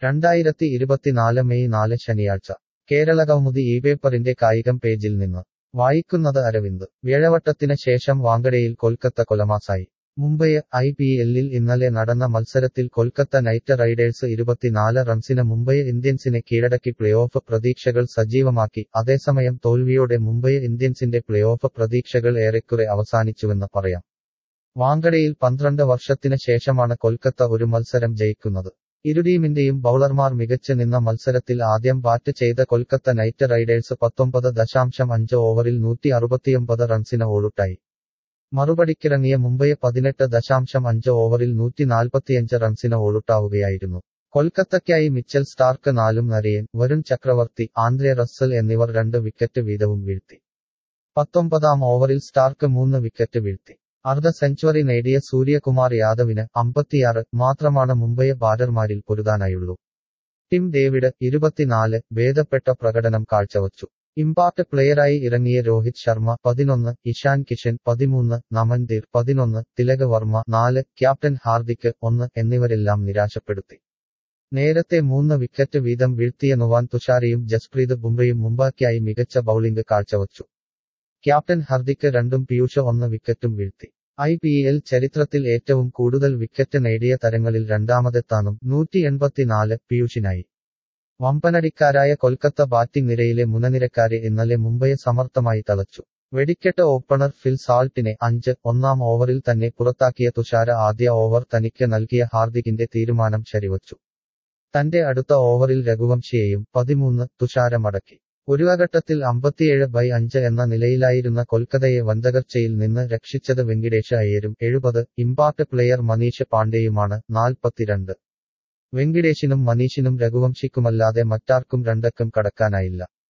രണ്ടായിരത്തി ഇരുപത്തിനാല് മെയ് നാല് ശനിയാഴ്ച കേരളകൗമുദി ഈ പേപ്പറിന്റെ കായികം പേജിൽ നിന്ന് വായിക്കുന്നത് അരവിന്ദ് വ്യാഴവട്ടത്തിന് ശേഷം വാങ്കഡയിൽ കൊൽക്കത്ത കൊലമാസായി മുംബൈ ഐ പി എല്ലിൽ ഇന്നലെ നടന്ന മത്സരത്തിൽ കൊൽക്കത്ത നൈറ്റ് റൈഡേഴ്സ് ഇരുപത്തിനാല് റൺസിന് മുംബൈ ഇന്ത്യൻസിനെ കീഴടക്കി പ്ലേഓഫ് പ്രതീക്ഷകൾ സജീവമാക്കി അതേസമയം തോൽവിയോടെ മുംബൈ ഇന്ത്യൻസിന്റെ പ്ലേഓഫ് പ്രതീക്ഷകൾ ഏറെക്കുറെ അവസാനിച്ചുവെന്ന് പറയാം വാങ്കഡയിൽ പന്ത്രണ്ട് വർഷത്തിന് ശേഷമാണ് കൊൽക്കത്ത ഒരു മത്സരം ജയിക്കുന്നത് ഇരു ടീമിന്റെയും ബൌളർമാർ മികച്ച് നിന്ന മത്സരത്തിൽ ആദ്യം ബാറ്റ് ചെയ്ത കൊൽക്കത്ത നൈറ്റ് റൈഡേഴ്സ് പത്തൊമ്പത് ദശാംശം അഞ്ച് ഓവറിൽ നൂറ്റി അറുപത്തിയൊമ്പത് റൺസിന് ഓളുട്ടായി മറുപടിക്കിറങ്ങിയ മുംബൈ പതിനെട്ട് ദശാംശം അഞ്ച് ഓവറിൽ നൂറ്റി നാൽപ്പത്തിയഞ്ച് റൺസിന് ഓളുട്ടാവുകയായിരുന്നു കൊൽക്കത്തയ്ക്കായി മിച്ചൽ സ്റ്റാർക്ക് നാലും നരയൻ വരുൺ ചക്രവർത്തി ആന്ദ്രെ റസ്സൽ എന്നിവർ രണ്ട് വിക്കറ്റ് വീതവും വീഴ്ത്തി പത്തൊമ്പതാം ഓവറിൽ സ്റ്റാർക്ക് മൂന്ന് വിക്കറ്റ് വീഴ്ത്തി അർദ്ധ സെഞ്ചുറി നേടിയ സൂര്യകുമാർ യാദവിന് അമ്പത്തിയാറ് മാത്രമാണ് മുംബൈ ബാറ്റർമാരിൽ പൊരുതാനായുള്ളൂ ടിം ഡേവിഡ് ഇരുപത്തിനാല് ഭേദപ്പെട്ട പ്രകടനം കാഴ്ചവച്ചു ഇമ്പാക്ട് പ്ലെയറായി ഇറങ്ങിയ രോഹിത് ശർമ്മ പതിനൊന്ന് ഇഷാൻ കിഷൻ പതിമൂന്ന് നമൻദീർ പതിനൊന്ന് തിലക് വർമ്മ നാല് ക്യാപ്റ്റൻ ഹാർദിക് ഒന്ന് എന്നിവരെല്ലാം നിരാശപ്പെടുത്തി നേരത്തെ മൂന്ന് വിക്കറ്റ് വീതം വീഴ്ത്തിയ നുവാൻ തുഷാരയും ജസ്പ്രീത് ബുംറയും മുമ്പാക്കിയായി മികച്ച ബൌളിംഗ് കാഴ്ചവച്ചു ക്യാപ്റ്റൻ ഹർദിക്ക് രണ്ടും പീയൂഷ ഒന്ന് വിക്കറ്റും വീഴ്ത്തി ഐ പി എൽ ചരിത്രത്തിൽ ഏറ്റവും കൂടുതൽ വിക്കറ്റ് നേടിയ തരങ്ങളിൽ രണ്ടാമതെത്താനും നൂറ്റി എൺപത്തിനാല് പീയൂഷിനായി വമ്പനടിക്കാരായ കൊൽക്കത്ത ബാറ്റിംഗ് നിരയിലെ മുനനിരക്കാരെ ഇന്നലെ മുംബൈയെ സമർത്ഥമായി തളച്ചു വെടിക്കെട്ട് ഓപ്പണർ ഫിൽ സാൾട്ടിനെ അഞ്ച് ഒന്നാം ഓവറിൽ തന്നെ പുറത്താക്കിയ തുഷാര ആദ്യ ഓവർ തനിക്ക് നൽകിയ ഹാർദിക്കിന്റെ തീരുമാനം ശരിവച്ചു തന്റെ അടുത്ത ഓവറിൽ രഘുവംശിയെയും പതിമൂന്ന് തുഷാര മടക്കി ഒരു ഘട്ടത്തിൽ അമ്പത്തിയേഴ് ബൈ അഞ്ച് എന്ന നിലയിലായിരുന്ന കൊൽക്കത്തയെ വന്തകർച്ചയിൽ നിന്ന് രക്ഷിച്ചത് വെങ്കിടേഷ് അയ്യരും എഴുപത് ഇമ്പാക്ട് പ്ലെയർ മനീഷ് പാണ്ഡെയുമാണ് നാൽപ്പത്തിരണ്ട് വെങ്കിടേഷിനും മനീഷിനും രഘുവംശിക്കുമല്ലാതെ മറ്റാർക്കും രണ്ടക്കം കടക്കാനായില്ല